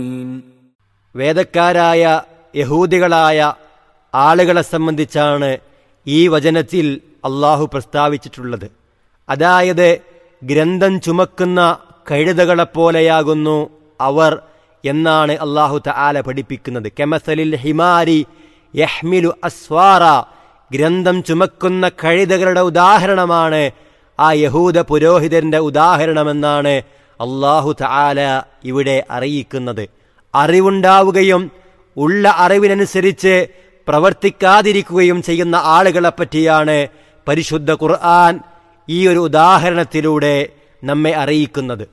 വേദക്കാരായ യഹൂദികളായ ആളുകളെ സംബന്ധിച്ചാണ് ഈ വചനത്തിൽ അള്ളാഹു പ്രസ്താവിച്ചിട്ടുള്ളത് അതായത് ഗ്രന്ഥം ചുമക്കുന്ന കഴുതകളെപ്പോലെയാകുന്നു അവർ എന്നാണ് അള്ളാഹു തആല പഠിപ്പിക്കുന്നത് കെമസലിൽ ഹിമാരി യഹ്മിലു അസ്വാറ ഗ്രന്ഥം ചുമക്കുന്ന കഴുതകളുടെ ഉദാഹരണമാണ് ആ യഹൂദ പുരോഹിതന്റെ ഉദാഹരണമെന്നാണ് അള്ളാഹു തആല ഇവിടെ അറിയിക്കുന്നത് അറിവുണ്ടാവുകയും ഉള്ള അറിവിനനുസരിച്ച് പ്രവർത്തിക്കാതിരിക്കുകയും ചെയ്യുന്ന ആളുകളെ പറ്റിയാണ് പരിശുദ്ധ ഖുർആൻ ഈ ഒരു ഉദാഹരണത്തിലൂടെ നമ്മെ അറിയിക്കുന്നത്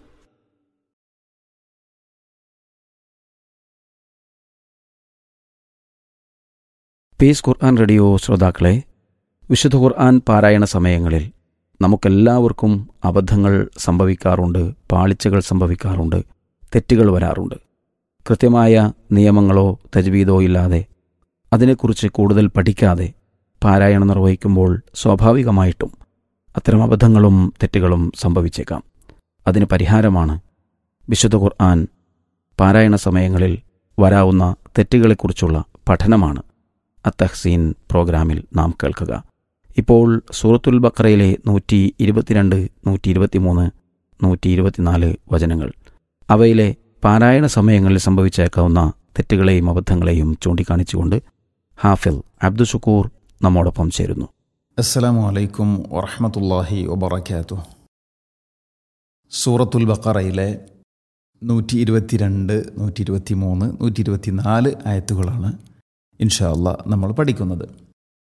പീസ് ഖുർആൻ റേഡിയോ ശ്രോതാക്കളെ വിശുദ്ധ ഖുർആൻ പാരായണ സമയങ്ങളിൽ നമുക്കെല്ലാവർക്കും അബദ്ധങ്ങൾ സംഭവിക്കാറുണ്ട് പാളിച്ചകൾ സംഭവിക്കാറുണ്ട് തെറ്റുകൾ വരാറുണ്ട് കൃത്യമായ നിയമങ്ങളോ തജ്വീദോ ഇല്ലാതെ അതിനെക്കുറിച്ച് കൂടുതൽ പഠിക്കാതെ പാരായണം നിർവഹിക്കുമ്പോൾ സ്വാഭാവികമായിട്ടും അത്തരം അബദ്ധങ്ങളും തെറ്റുകളും സംഭവിച്ചേക്കാം അതിന് പരിഹാരമാണ് വിശുദ്ധ ഖുർആൻ പാരായണ സമയങ്ങളിൽ വരാവുന്ന തെറ്റുകളെക്കുറിച്ചുള്ള പഠനമാണ് അത്തഹ്സീൻ പ്രോഗ്രാമിൽ നാം കേൾക്കുക ഇപ്പോൾ സൂറത്തുൽ ബക്രയിലെ നൂറ്റി ഇരുപത്തിരണ്ട് നൂറ്റി ഇരുപത്തിമൂന്ന് നൂറ്റി ഇരുപത്തിനാല് വചനങ്ങൾ അവയിലെ പാരായണ സമയങ്ങളിൽ സംഭവിച്ചേക്കാവുന്ന തെറ്റുകളെയും അബദ്ധങ്ങളെയും ചൂണ്ടിക്കാണിച്ചുകൊണ്ട് ഹാഫിൽ അബ്ദുഷക്കൂർ നമ്മോടൊപ്പം ചേരുന്നു അസ്സലാമു അലൈക്കും വറഹമത്തല്ലാഹി വബറക്കാത്തു സൂറത്തുൽ ബക്കറയിലെ നൂറ്റി ഇരുപത്തിരണ്ട് നൂറ്റി ഇരുപത്തി മൂന്ന് നൂറ്റി ഇരുപത്തി നാല് ആയത്തുകളാണ് ഇൻഷാ അള്ളാ നമ്മൾ പഠിക്കുന്നത്